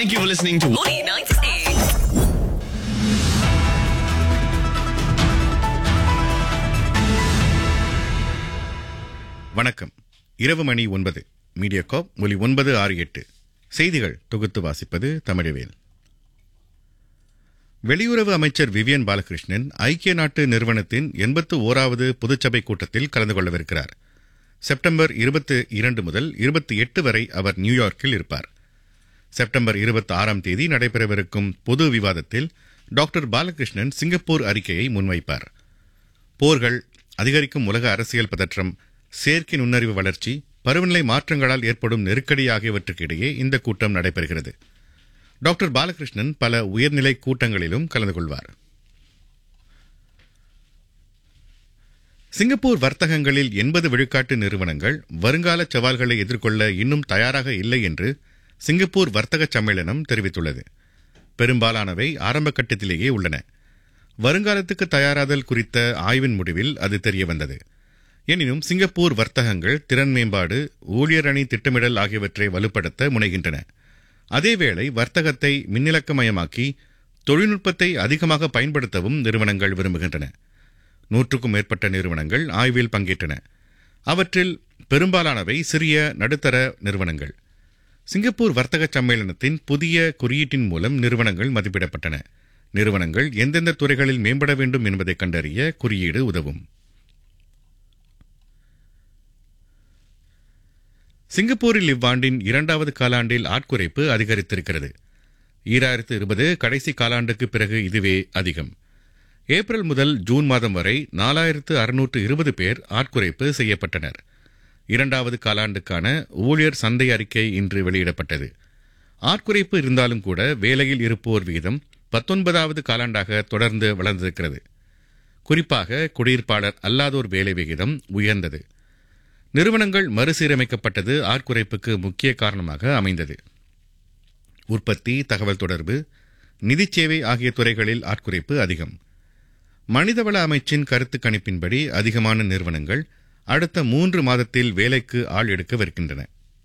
Thank you for listening to Money 98. வணக்கம் இரவு மணி ஒன்பது மீடியாகாப் ஒலி ஒன்பது ஆறு எட்டு செய்திகள் தொகுத்து வாசிப்பது தமிழவேல் வெளியுறவு அமைச்சர் விவியன் பாலகிருஷ்ணன் ஐக்கிய நாட்டு நிறுவனத்தின் எண்பத்து ஓராவது பொதுச்சபை கூட்டத்தில் கலந்து கொள்ளவிருக்கிறார் செப்டம்பர் இருபத்தி இரண்டு முதல் இருபத்தி எட்டு வரை அவர் நியூயார்க்கில் இருப்பார் செப்டம்பர் இருபத்தி ஆறாம் தேதி நடைபெறவிருக்கும் பொது விவாதத்தில் டாக்டர் பாலகிருஷ்ணன் சிங்கப்பூர் அறிக்கையை முன்வைப்பார் போர்கள் அதிகரிக்கும் உலக அரசியல் பதற்றம் செயற்கை நுண்ணறிவு வளர்ச்சி பருவநிலை மாற்றங்களால் ஏற்படும் நெருக்கடி ஆகியவற்றுக்கு இடையே இந்த கூட்டம் நடைபெறுகிறது டாக்டர் பாலகிருஷ்ணன் பல உயர்நிலை கூட்டங்களிலும் கலந்து கொள்வார் சிங்கப்பூர் வர்த்தகங்களில் எண்பது விழுக்காட்டு நிறுவனங்கள் வருங்கால சவால்களை எதிர்கொள்ள இன்னும் தயாராக இல்லை என்று சிங்கப்பூர் வர்த்தக சம்மேளனம் தெரிவித்துள்ளது பெரும்பாலானவை ஆரம்ப கட்டத்திலேயே உள்ளன வருங்காலத்துக்கு தயாராதல் குறித்த ஆய்வின் முடிவில் அது தெரியவந்தது எனினும் சிங்கப்பூர் வர்த்தகங்கள் திறன் மேம்பாடு ஊழியர் அணி திட்டமிடல் ஆகியவற்றை வலுப்படுத்த முனைகின்றன அதேவேளை வர்த்தகத்தை மின்னிலக்கமயமாக்கி தொழில்நுட்பத்தை அதிகமாக பயன்படுத்தவும் நிறுவனங்கள் விரும்புகின்றன நூற்றுக்கும் மேற்பட்ட நிறுவனங்கள் ஆய்வில் பங்கேற்றன அவற்றில் பெரும்பாலானவை சிறிய நடுத்தர நிறுவனங்கள் சிங்கப்பூர் வர்த்தக சம்மேளனத்தின் புதிய குறியீட்டின் மூலம் நிறுவனங்கள் மதிப்பிடப்பட்டன நிறுவனங்கள் எந்தெந்த துறைகளில் மேம்பட வேண்டும் என்பதை கண்டறிய குறியீடு உதவும் சிங்கப்பூரில் இவ்வாண்டின் இரண்டாவது காலாண்டில் ஆட்குறைப்பு அதிகரித்திருக்கிறது ஈராயிரத்து இருபது கடைசி காலாண்டுக்கு பிறகு இதுவே அதிகம் ஏப்ரல் முதல் ஜூன் மாதம் வரை நாலாயிரத்து அறுநூற்று இருபது பேர் ஆட்குறைப்பு செய்யப்பட்டனர் இரண்டாவது காலாண்டுக்கான ஊழியர் சந்தை அறிக்கை இன்று வெளியிடப்பட்டது ஆட்குறைப்பு இருந்தாலும் கூட வேலையில் இருப்போர் விகிதம் பத்தொன்பதாவது காலாண்டாக தொடர்ந்து வளர்ந்திருக்கிறது குறிப்பாக குடியிருப்பாளர் அல்லாதோர் வேலை விகிதம் உயர்ந்தது நிறுவனங்கள் மறுசீரமைக்கப்பட்டது ஆட்குறைப்புக்கு முக்கிய காரணமாக அமைந்தது உற்பத்தி தகவல் தொடர்பு நிதிச் சேவை ஆகிய துறைகளில் ஆட்குறைப்பு அதிகம் மனிதவள அமைச்சின் கருத்து கணிப்பின்படி அதிகமான நிறுவனங்கள் அடுத்த மூன்று மாதத்தில் வேலைக்கு ஆள் எடுக்கவிருக்கின்றன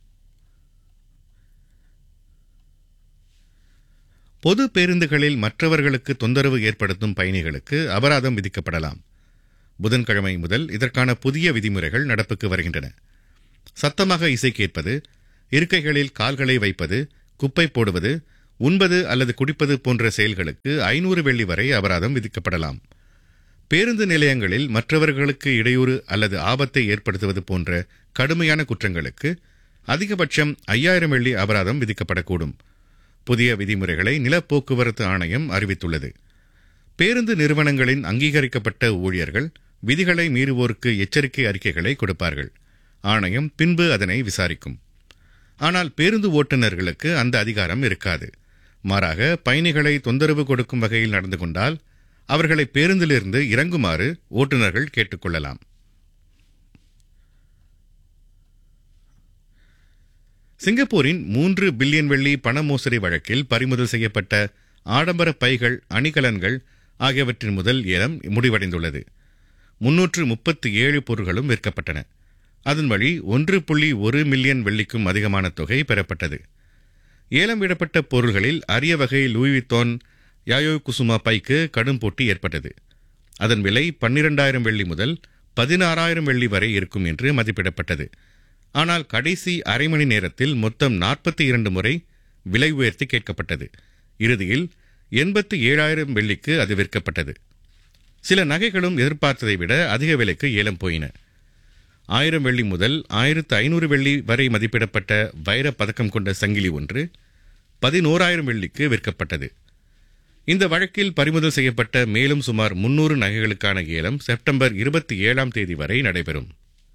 பொது பேருந்துகளில் மற்றவர்களுக்கு தொந்தரவு ஏற்படுத்தும் பயணிகளுக்கு அபராதம் விதிக்கப்படலாம் புதன்கிழமை முதல் இதற்கான புதிய விதிமுறைகள் நடப்புக்கு வருகின்றன சத்தமாக இசை கேட்பது இருக்கைகளில் கால்களை வைப்பது குப்பை போடுவது உண்பது அல்லது குடிப்பது போன்ற செயல்களுக்கு ஐநூறு வெள்ளி வரை அபராதம் விதிக்கப்படலாம் பேருந்து நிலையங்களில் மற்றவர்களுக்கு இடையூறு அல்லது ஆபத்தை ஏற்படுத்துவது போன்ற கடுமையான குற்றங்களுக்கு அதிகபட்சம் ஐயாயிரம் வெள்ளி அபராதம் விதிக்கப்படக்கூடும் புதிய விதிமுறைகளை நிலப்போக்குவரத்து ஆணையம் அறிவித்துள்ளது பேருந்து நிறுவனங்களின் அங்கீகரிக்கப்பட்ட ஊழியர்கள் விதிகளை மீறுவோருக்கு எச்சரிக்கை அறிக்கைகளை கொடுப்பார்கள் ஆணையம் பின்பு அதனை விசாரிக்கும் ஆனால் பேருந்து ஓட்டுநர்களுக்கு அந்த அதிகாரம் இருக்காது மாறாக பயணிகளை தொந்தரவு கொடுக்கும் வகையில் நடந்து கொண்டால் அவர்களை பேருந்திலிருந்து இறங்குமாறு ஓட்டுநர்கள் கேட்டுக்கொள்ளலாம் சிங்கப்பூரின் மூன்று பில்லியன் வெள்ளி பண மோசடி வழக்கில் பறிமுதல் செய்யப்பட்ட ஆடம்பர பைகள் அணிகலன்கள் ஆகியவற்றின் முதல் ஏலம் முடிவடைந்துள்ளது முன்னூற்று முப்பத்தி ஏழு பொருட்களும் விற்கப்பட்டன அதன் வழி ஒன்று புள்ளி ஒரு மில்லியன் வெள்ளிக்கும் அதிகமான தொகை பெறப்பட்டது ஏலம் விடப்பட்ட பொருள்களில் அரிய வகை லூயிவித்தோன் யாயோ குசுமா பைக்கு கடும் போட்டி ஏற்பட்டது அதன் விலை பன்னிரண்டாயிரம் வெள்ளி முதல் பதினாறாயிரம் வெள்ளி வரை இருக்கும் என்று மதிப்பிடப்பட்டது ஆனால் கடைசி அரை மணி நேரத்தில் மொத்தம் நாற்பத்தி இரண்டு முறை விலை உயர்த்தி கேட்கப்பட்டது இறுதியில் எண்பத்தி ஏழாயிரம் வெள்ளிக்கு அது விற்கப்பட்டது சில நகைகளும் எதிர்பார்த்ததை விட அதிக விலைக்கு ஏலம் போயின ஆயிரம் வெள்ளி முதல் ஆயிரத்து ஐநூறு வெள்ளி வரை மதிப்பிடப்பட்ட வைர பதக்கம் கொண்ட சங்கிலி ஒன்று பதினோராயிரம் வெள்ளிக்கு விற்கப்பட்டது இந்த வழக்கில் பறிமுதல் செய்யப்பட்ட மேலும் சுமார் முன்னூறு நகைகளுக்கான ஏலம் செப்டம்பர் இருபத்தி ஏழாம் தேதி வரை நடைபெறும்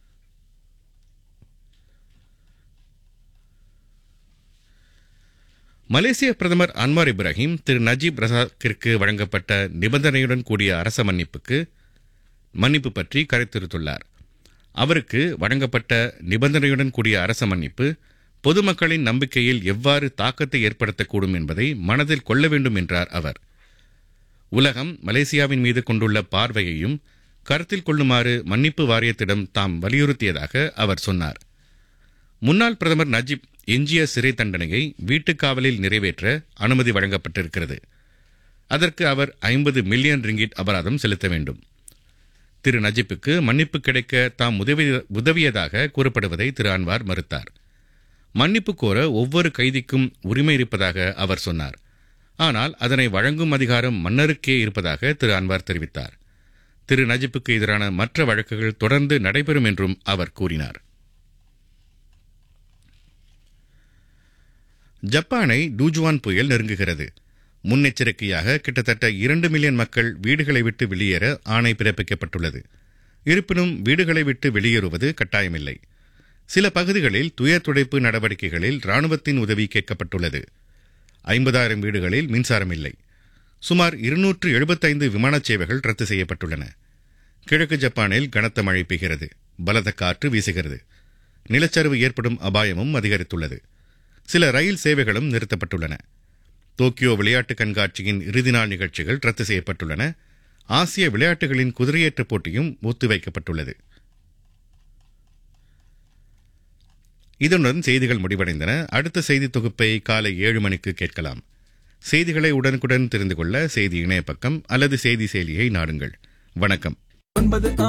மலேசிய பிரதமர் அன்வார் இப்ராஹிம் திரு நஜீப் ரசாக்கிற்கு வழங்கப்பட்ட நிபந்தனையுடன் கூடிய அரச மன்னிப்புக்கு மன்னிப்பு பற்றி கருத்துரைத்துள்ளார் அவருக்கு வழங்கப்பட்ட நிபந்தனையுடன் கூடிய அரச மன்னிப்பு பொதுமக்களின் நம்பிக்கையில் எவ்வாறு தாக்கத்தை ஏற்படுத்தக்கூடும் என்பதை மனதில் கொள்ள வேண்டும் என்றார் அவர் உலகம் மலேசியாவின் மீது கொண்டுள்ள பார்வையையும் கருத்தில் கொள்ளுமாறு மன்னிப்பு வாரியத்திடம் தாம் வலியுறுத்தியதாக அவர் சொன்னார் முன்னாள் பிரதமர் நஜீப் எஞ்சிய சிறை தண்டனையை வீட்டுக் காவலில் நிறைவேற்ற அனுமதி வழங்கப்பட்டிருக்கிறது அதற்கு அவர் ஐம்பது மில்லியன் ரிங்கிட் அபராதம் செலுத்த வேண்டும் திரு நஜிப்புக்கு மன்னிப்பு கிடைக்க தாம் உதவி உதவியதாக கூறப்படுவதை திரு அன்வார் மறுத்தார் மன்னிப்பு கோர ஒவ்வொரு கைதிக்கும் உரிமை இருப்பதாக அவர் சொன்னார் ஆனால் அதனை வழங்கும் அதிகாரம் மன்னருக்கே இருப்பதாக திரு அன்வார் தெரிவித்தார் திரு நஜிப்புக்கு எதிரான மற்ற வழக்குகள் தொடர்ந்து நடைபெறும் என்றும் அவர் கூறினார் ஜப்பானை டூஜுவான் புயல் நெருங்குகிறது முன்னெச்சரிக்கையாக கிட்டத்தட்ட இரண்டு மில்லியன் மக்கள் வீடுகளை விட்டு வெளியேற ஆணை பிறப்பிக்கப்பட்டுள்ளது இருப்பினும் வீடுகளை விட்டு வெளியேறுவது கட்டாயமில்லை சில பகுதிகளில் துயர் துடைப்பு நடவடிக்கைகளில் ராணுவத்தின் உதவி கேட்கப்பட்டுள்ளது ஐம்பதாயிரம் வீடுகளில் மின்சாரம் இல்லை சுமார் இருநூற்று எழுபத்தைந்து விமானச் சேவைகள் ரத்து செய்யப்பட்டுள்ளன கிழக்கு ஜப்பானில் கனத்த மழை பெய்கிறது பலத்த காற்று வீசுகிறது நிலச்சரிவு ஏற்படும் அபாயமும் அதிகரித்துள்ளது சில ரயில் சேவைகளும் நிறுத்தப்பட்டுள்ளன டோக்கியோ விளையாட்டு கண்காட்சியின் இறுதி நாள் நிகழ்ச்சிகள் ரத்து செய்யப்பட்டுள்ளன ஆசிய விளையாட்டுகளின் குதிரையேற்ற போட்டியும் ஒத்திவைக்கப்பட்டுள்ளது இதனுடன் செய்திகள் முடிவடைந்தன அடுத்த செய்தி தொகுப்பை காலை ஏழு மணிக்கு கேட்கலாம் செய்திகளை உடனுக்குடன் தெரிந்து கொள்ள செய்தி இணைய பக்கம் அல்லது செய்தி செயலியை நாடுங்கள் வணக்கம் ஒன்பது